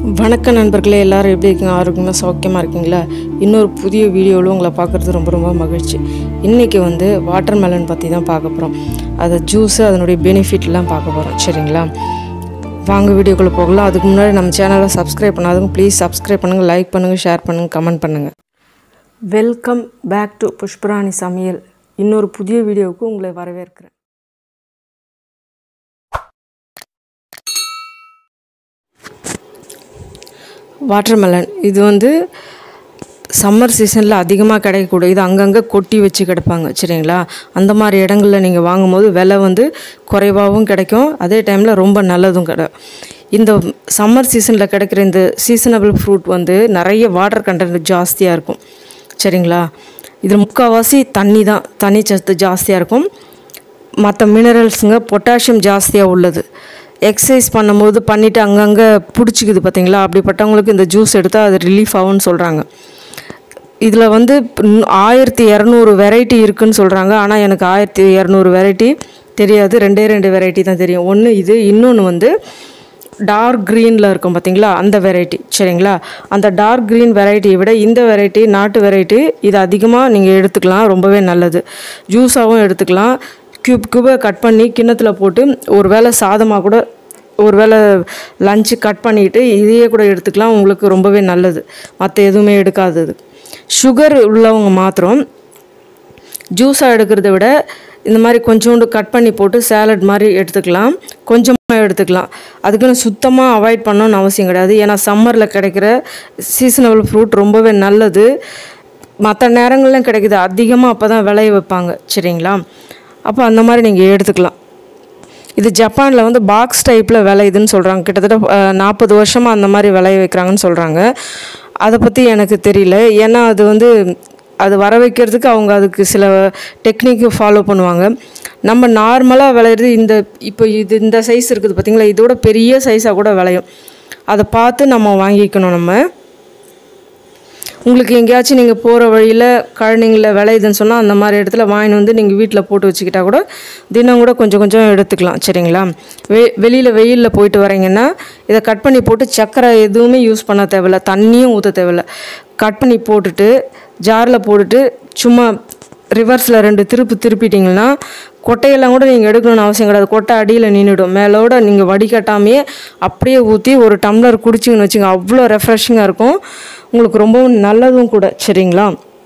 வணக்க நண்பர்களே எல்லாரும் எப்படி இருக்கீங்க ஆரோக்கியமாக சௌக்கியமாக இருக்கீங்களா இன்னொரு புதிய வீடியோவில் உங்களை பார்க்குறது ரொம்ப ரொம்ப மகிழ்ச்சி இன்றைக்கி வந்து வாட்டர் மெலன் பற்றி தான் பார்க்க போகிறோம் அது ஜூஸு அதனுடைய பெனிஃபிட்லாம் பார்க்க போகிறோம் சரிங்களா வாங்க வீடியோக்குள்ளே போகலாம் அதுக்கு முன்னாடி நம்ம சேனலை சப்ஸ்கிரைப் பண்ணாதவங்க ப்ளீஸ் சப்ஸ்கிரைப் பண்ணுங்கள் லைக் பண்ணுங்கள் ஷேர் பண்ணுங்கள் கமெண்ட் பண்ணுங்கள் வெல்கம் பேக் டு புஷ்பராணி சமையல் இன்னொரு புதிய வீடியோவுக்கு உங்களை வரவேற்கிறேன் வாட்டர்மெலன் இது வந்து சம்மர் சீசனில் அதிகமாக கிடைக்கக்கூடிய இது அங்கங்கே கொட்டி வச்சு கிடப்பாங்க சரிங்களா அந்த மாதிரி இடங்களில் நீங்கள் வாங்கும்போது விலை வந்து குறைவாகவும் கிடைக்கும் அதே டைமில் ரொம்ப நல்லதும் கிடை இந்த சம்மர் சீசனில் கிடைக்கிற இந்த சீசனபிள் ஃப்ரூட் வந்து நிறைய வாட்டர் கண்டென்ட் ஜாஸ்தியாக இருக்கும் சரிங்களா இதில் முக்கால்வாசி தண்ணி தான் தண்ணி சத்து ஜாஸ்தியாக இருக்கும் மற்ற மினரல்ஸுங்க பொட்டாசியம் ஜாஸ்தியாக உள்ளது எக்ஸசைஸ் பண்ணும்போது பண்ணிவிட்டு அங்கங்கே பிடிச்சிக்குது பார்த்தீங்களா அப்படிப்பட்டவங்களுக்கு இந்த ஜூஸ் எடுத்தால் அது ரிலீஃப் ஆகும்னு சொல்கிறாங்க இதில் வந்து ஆயிரத்தி இரநூறு வெரைட்டி இருக்குன்னு சொல்கிறாங்க ஆனால் எனக்கு ஆயிரத்தி இரநூறு வெரைட்டி தெரியாது ரெண்டே ரெண்டு வெரைட்டி தான் தெரியும் ஒன்று இது இன்னொன்று வந்து டார்க் க்ரீனில் இருக்கும் பார்த்தீங்களா அந்த வெரைட்டி சரிங்களா அந்த டார்க் க்ரீன் வெரைட்டியை விட இந்த வெரைட்டி நாட்டு வெரைட்டி இது அதிகமாக நீங்கள் எடுத்துக்கலாம் ரொம்பவே நல்லது ஜூஸாகவும் எடுத்துக்கலாம் க்யூப் க்யூபாக கட் பண்ணி கிண்ணத்தில் போட்டு ஒரு வேளை சாதமாக கூட ஒரு வேளை லஞ்சு கட் பண்ணிவிட்டு இதையே கூட எடுத்துக்கலாம் உங்களுக்கு ரொம்பவே நல்லது மற்ற எதுவுமே எடுக்காதது சுகர் உள்ளவங்க மாத்திரம் ஜூஸாக எடுக்கிறத விட இந்த மாதிரி கொஞ்சோண்டு கட் பண்ணி போட்டு சேலட் மாதிரி எடுத்துக்கலாம் கொஞ்சமாக எடுத்துக்கலாம் அதுக்குன்னு சுத்தமாக அவாய்ட் பண்ணணும்னு அவசியம் கிடையாது ஏன்னா சம்மரில் கிடைக்கிற சீசனபிள் ஃப்ரூட் ரொம்பவே நல்லது மற்ற நேரங்கள்லாம் கிடைக்குது அதிகமாக அப்போ தான் விளைய வைப்பாங்க சரிங்களா அப்போ அந்த மாதிரி நீங்கள் எடுத்துக்கலாம் இது ஜப்பானில் வந்து பாக்ஸ் டைப்பில் விளையுதுன்னு சொல்கிறாங்க கிட்டத்தட்ட நாற்பது வருஷமாக அந்த மாதிரி விளைய வைக்கிறாங்கன்னு சொல்கிறாங்க அதை பற்றி எனக்கு தெரியல ஏன்னா அது வந்து அது வர வைக்கிறதுக்கு அவங்க அதுக்கு சில டெக்னிக்கு ஃபாலோ பண்ணுவாங்க நம்ம நார்மலாக விளையிறது இந்த இப்போ இது இந்த சைஸ் இருக்குது பார்த்திங்களா இதோட பெரிய சைஸாக கூட விளையும் அதை பார்த்து நம்ம வாங்கிக்கணும் நம்ம உங்களுக்கு எங்கேயாச்சும் நீங்கள் போகிற வழியில் கழனிங்களில் விளையுதுன்னு சொன்னால் அந்த மாதிரி இடத்துல வாங்கின்னு வந்து நீங்கள் வீட்டில் போட்டு வச்சுக்கிட்டா கூட தினம் கூட கொஞ்சம் கொஞ்சம் எடுத்துக்கலாம் சரிங்களா வெ வெளியில் வெயிலில் போயிட்டு வரீங்கன்னா இதை கட் பண்ணி போட்டு சர்க்கரை எதுவுமே யூஸ் பண்ண தேவையில்ல தண்ணியும் ஊற்ற தேவையில்ல கட் பண்ணி போட்டுட்டு ஜாரில் போட்டுட்டு சும்மா ரிவர்ஸில் ரெண்டு திருப்பு திருப்பிட்டிங்கன்னா கொட்டையெல்லாம் கூட நீங்கள் எடுக்கணும்னு அவசியம் கிடையாது கொட்டை அடியில் நின்றுடும் மேலோட நீங்கள் வடிகட்டாமையே அப்படியே ஊற்றி ஒரு டம்ளர் குடிச்சிங்கன்னு வச்சுங்க அவ்வளோ ரெஃப்ரெஷிங்காக இருக்கும் உங்களுக்கு ரொம்பவும் நல்லதும் கூட சரிங்களா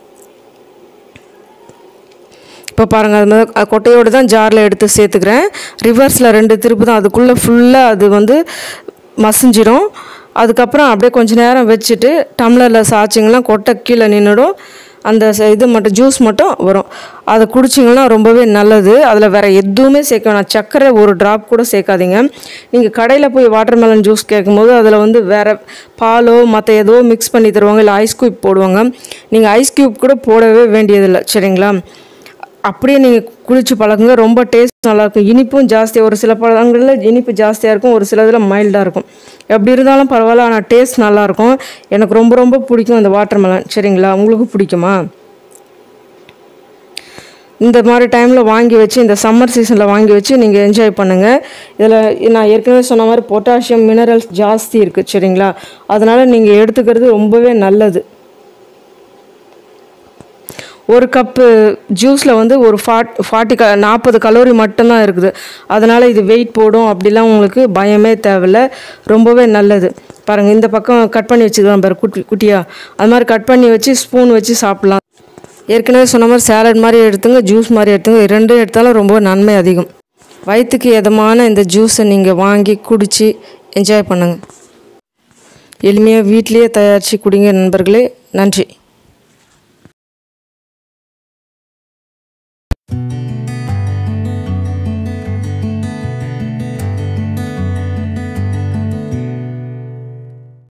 இப்போ பாருங்கள் அது மாதிரி கொட்டையோடு தான் ஜாரில் எடுத்து சேர்த்துக்கிறேன் ரிவர்ஸில் ரெண்டு திருப்பு தான் அதுக்குள்ளே ஃபுல்லாக அது வந்து மசிஞ்சிடும் அதுக்கப்புறம் அப்படியே கொஞ்சம் நேரம் வச்சுட்டு டம்ளரில் சாய்ச்சிங்கன்னா கொட்டை கீழே நின்றுடும் அந்த இது மட்டும் ஜூஸ் மட்டும் வரும் அதை குடிச்சிங்கன்னா ரொம்பவே நல்லது அதில் வேறு எதுவுமே சேர்க்க வேணாம் சர்க்கரை ஒரு ட்ராப் கூட சேர்க்காதீங்க நீங்கள் கடையில் போய் வாட்டர் மெலன் ஜூஸ் கேட்கும்போது அதில் வந்து வேறு பாலோ மற்ற ஏதோ மிக்ஸ் பண்ணி தருவாங்க இல்லை ஐஸ் க்யூப் போடுவாங்க நீங்கள் ஐஸ் க்யூப் கூட போடவே வேண்டியதில்லை சரிங்களா அப்படியே நீங்கள் குளிச்சு பழகுங்க ரொம்ப டேஸ்ட் நல்லாயிருக்கும் இனிப்பும் ஜாஸ்தியாக ஒரு சில பழங்களில் இனிப்பு ஜாஸ்தியாக இருக்கும் ஒரு சில இதில் மைல்டாக இருக்கும் எப்படி இருந்தாலும் பரவாயில்ல ஆனால் டேஸ்ட் நல்லாயிருக்கும் எனக்கு ரொம்ப ரொம்ப பிடிக்கும் இந்த வாட்டர் மெலன் சரிங்களா உங்களுக்கு பிடிக்குமா இந்த மாதிரி டைமில் வாங்கி வச்சு இந்த சம்மர் சீசனில் வாங்கி வச்சு நீங்கள் என்ஜாய் பண்ணுங்கள் இதில் நான் ஏற்கனவே சொன்ன மாதிரி பொட்டாசியம் மினரல்ஸ் ஜாஸ்தி இருக்குது சரிங்களா அதனால் நீங்கள் எடுத்துக்கிறது ரொம்பவே நல்லது ஒரு கப்பு ஜூஸில் வந்து ஒரு ஃபார்ட் ஃபார்ட்டி க நாற்பது கலோரி மட்டும்தான் இருக்குது அதனால் இது வெயிட் போடும் அப்படிலாம் உங்களுக்கு பயமே தேவையில்ல ரொம்பவே நல்லது பாருங்கள் இந்த பக்கம் கட் பண்ணி வச்சுக்கலாம் பாரு குட்டி குட்டியாக அது மாதிரி கட் பண்ணி வச்சு ஸ்பூன் வச்சு சாப்பிட்லாம் ஏற்கனவே சொன்ன மாதிரி சேலட் மாதிரி எடுத்துங்க ஜூஸ் மாதிரி எடுத்துங்க ரெண்டும் எடுத்தாலும் ரொம்ப நன்மை அதிகம் வயிற்றுக்கு எதமான இந்த ஜூஸை நீங்கள் வாங்கி குடித்து என்ஜாய் பண்ணுங்கள் எளிமையாக வீட்லேயே தயாரித்து குடிங்க நண்பர்களே நன்றி